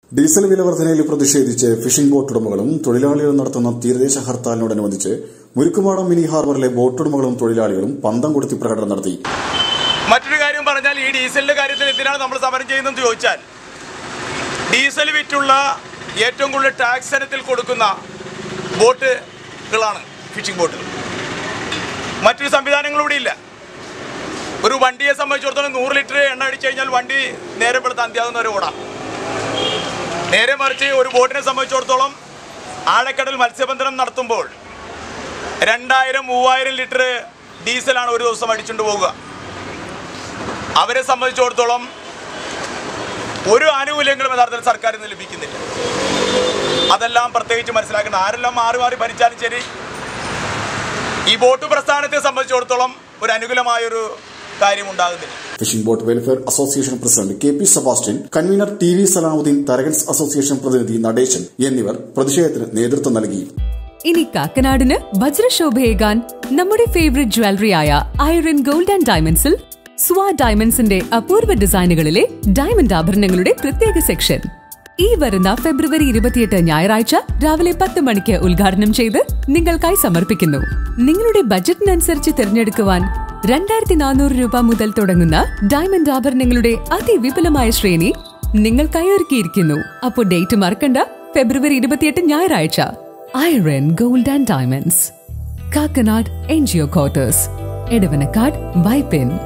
diesel വില വർധനയിൽ പ്രതിഷേധിച്ച് fishing boat ഉടമകളും തൊഴിലാളികളും നടത്തുന്ന തീരദേശ ഹർത്താലിനോടനുബന്ധിച്ച് മുരുക്കുമാടം മിനി ഹാർബറിലെ ബോട്ടുടമകളും തൊഴിലാളികളും പന്തം കൊടുത്തി പ്രകടനം നടത്തി മറ്റൊരു കാര്യം പറഞ്ഞാൽ ഈ ഡീസലിന്റെ കാര്യത്തിൽ എന്തിനാണ് നമ്മൾ സമരം ചെയ്യുന്നതെന്ന് ചോദിച്ചാൽ ഡീസൽ വിറ്റുള്ള ഏറ്റവും കൂടുതൽ ടാക്സ് ഇനത്തിൽ കൊടുക്കുന്ന ബോട്ടുകളാണ് ഫിഷിംഗ് ബോട്ടുകൾ മറ്റൊരു സംവിധാനങ്ങളും ഇവിടെ ഇല്ല ഒരു വണ്ടിയെ സംബന്ധിച്ചിടത്തോളം നൂറ് ലിറ്റർ എണ്ണ അടിച്ചു കഴിഞ്ഞാൽ വണ്ടി നേരെ വെളുത്ത് അന്ത്യാകുന്ന ഒരു ഓടാം നേരെ മറിച്ച് ഒരു ബോട്ടിനെ സംബന്ധിച്ചിടത്തോളം ആഴക്കടൽ മത്സ്യബന്ധനം നടത്തുമ്പോൾ രണ്ടായിരം മൂവായിരം ലിറ്റർ ഡീസലാണ് ഒരു ദിവസം അടിച്ചുകൊണ്ട് പോവുക അവരെ സംബന്ധിച്ചിടത്തോളം ഒരു ആനുകൂല്യങ്ങളും യഥാർത്ഥത്തിൽ സർക്കാരിൽ നിന്ന് ലഭിക്കുന്നില്ല അതെല്ലാം പ്രത്യേകിച്ച് മനസ്സിലാക്കണം ആരെല്ലാം മാറി മാറി ഭരിച്ചാലും ശരി ഈ ബോട്ട് പ്രസ്ഥാനത്തെ സംബന്ധിച്ചിടത്തോളം ഒരു അനുകൂലമായൊരു കാര്യം ഉണ്ടാകുന്നില്ല fishing boat welfare association president K P Sebastian convener T V Salamuddin Tharakans association പ്രതിനിധി നടേശൻ എന്നിവർ പ്രതിഷേധത്തിന് നേതൃത്വം നൽകി ഇനി കാക്കനാടിന് വജ്രശോഭയേകാൻ നമ്മുടെ ഫേവറേറ്റ് ജ്വല്ലറി ആയ ഐറൻ ഗോൾഡ് ആൻഡ് ഡയമണ്ട്സിൽ സ്വാ ഡയമണ്ട്സിന്റെ അപൂർവ ഡിസൈനുകളിലെ ഡയമണ്ട് ആഭരണങ്ങളുടെ പ്രത്യേക സെക്ഷൻ ഈ വരുന്ന ഫെബ്രുവരി ഇരുപത്തിയെട്ട് ഞായറാഴ്ച രാവിലെ പത്ത് മണിക്ക് ഉദ്ഘാടനം ചെയ്ത് നിങ്ങൾക്കായി സമർപ്പിക്കുന്നു നിങ്ങളുടെ ബജറ്റിനനുസരിച്ച് തിരഞ്ഞെടുക്കുവാൻ രണ്ടായിരത്തി നാനൂറ് രൂപ മുതൽ തുടങ്ങുന്ന ഡയമണ്ട് ആഭരണങ്ങളുടെ അതിവിപുലമായ ശ്രേണി നിങ്ങൾക്കായി ഒരുക്കിയിരിക്കുന്നു അപ്പോൾ ഡേറ്റ് മറക്കണ്ട ഫെബ്രുവരി ഇരുപത്തിയെട്ട് ഞായറാഴ്ച ഐറൻ gold and diamonds Kakkanad N GO quarters Edavanakkad Vypin